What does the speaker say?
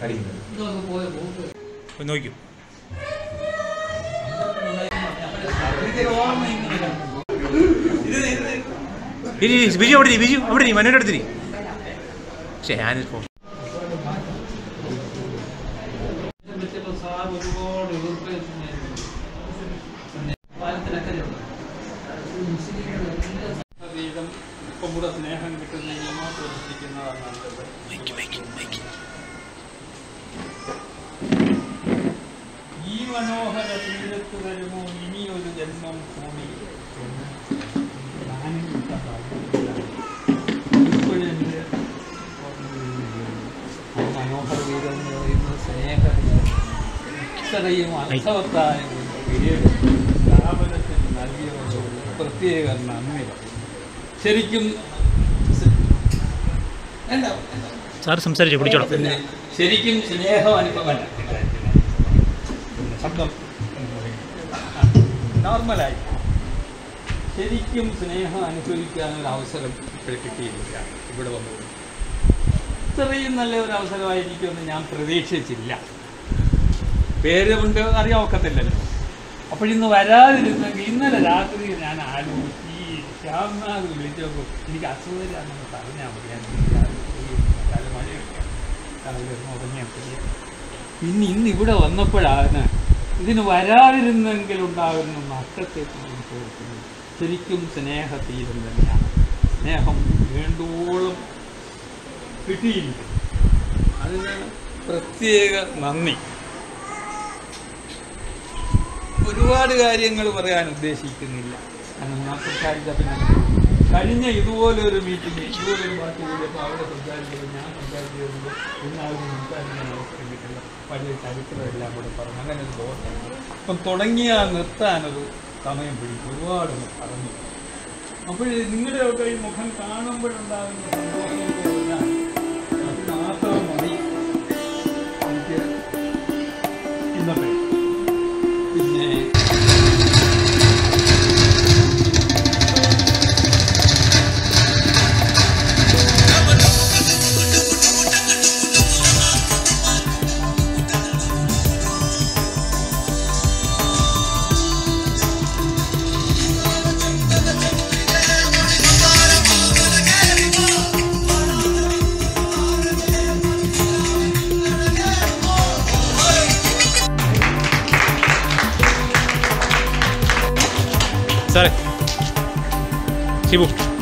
കടിക്കുന്നത് ഇതൊന്ന് പോയ പോക്ക് ഒന്ന് നോക്കൂ ഇരി ഇരി, ബിജു അവിടെ ഇരി, ബിജു അവിടെ ഇരി, മനുവിന്റെ അടുത്തിരി പക്ഷേ ഞാൻ വെച്ചപ്പോൾ സാർ ഒരുപാട് എതിർപ്പായിരുന്നു പാലത്തിനക്കരയുണ്ട് വീതം ഇപ്പം കൂടെ സ്നേഹം കിട്ടുന്ന നിയമം പ്രവർത്തിക്കുന്നതാണ് നല്ലത് ഈ മനോഹര തീരത്ത് വരുമോ ഇനിയൊരു ജന്മം ഭൂമി ഞാനും ഇപ്പോഴും എൻ്റെ ആ മനോഹര വീരം എന്ന് പറയുന്നത് സ്നേഹതീരം ഇത്രയും അർത്ഥവത്തായ ഒരു പേര് സ്ഥാപനത്തിന് നൽകിയ ഒരു പ്രത്യേക നന്ദി ശരിക്കും വേണ്ട, വേണ്ട. സാർ സംസാരിച്ചു പിടിച്ചോളാം പിന്നെ ശരിക്കും സ്നേഹം അനുഭവമല്ല ശബ്ദം നോർമലായി ശരിക്കും സ്നേഹം അനുഭവിക്കാനൊരു അവസരം ഇപ്പോൾ കിട്ടിയില്ല ഇവിടെ വന്നത് ഇത്രയും നല്ല ഒരു അവസരമായിരിക്കുമെന്ന് ഞാൻ പ്രതീക്ഷിച്ചില്ല പേര് കൊണ്ട് അറിയാൻ ഒക്കത്തില്ലല്ലോ അപ്പോഴിന്ന് വരാതിരുന്നെങ്കിൽ ഇന്നലെ രാത്രി ഞാൻ ആലോചിച്ച് ഈ ശ്യാംനാഥ് വിളിച്ചപ്പോൾ എനിക്ക് അസുഖരാണെന്ന് പറഞ്ഞാൽ മതി ഞാൻ രാവിലെ മഴയൊക്കെ രാവിലെ ഉറങ്ങിയാൽ മതി പിന്നെ ഇന്ന് ഇവിടെ വന്നപ്പോഴാണ് ഇതിന് വരാതിരുന്നെങ്കിൽ ഉണ്ടാകുന്ന നഷ്ടത്തെക്കുറിച്ച് എനിക്ക് ഓർക്കുന്നത് ശരിക്കും സ്നേഹതീരം തന്നെയാണ് സ്നേഹം വേണ്ടോളം കിട്ടിയിരിക്കും അതിന് പ്രത്യേക നന്ദി ഒരുപാട് കാര്യങ്ങൾ പറയാൻ ഉദ്ദേശിക്കുന്നില്ല കാരണം ഞാൻ സംസാരിച്ച പിന്നെ കഴിഞ്ഞ ഇതുപോലെ ഒരു മീറ്റിംഗ് ഇതുപോലെ ഒരു പാർട്ടി കൂടിയപ്പോൾ അവിടെ സംസാരിച്ചത് ഞാൻ സംസാരിച്ചത് ഇന്ന് അവർ സംസാരിക്കാൻ അവസരം കിട്ടില്ല പഴയ ചരിത്രം എല്ലാം കൂടെ പറഞ്ഞു അങ്ങനെ ഒരു ബോധം അപ്പം തുടങ്ങിയ നിർത്താനൊരു സമയം പിടിക്കും ഒരുപാട് പറഞ്ഞു അപ്പോൾ നിങ്ങളുടെയൊക്കെ ഈ മുഖം കാണുമ്പോഴുണ്ടാകുന്ന സന്തോഷം എന്ന് പറഞ്ഞാൽ അത് മാത്രം മതി എനിക്ക് ഇന്നത്തെ പിന്നെ സാറേ ശിവു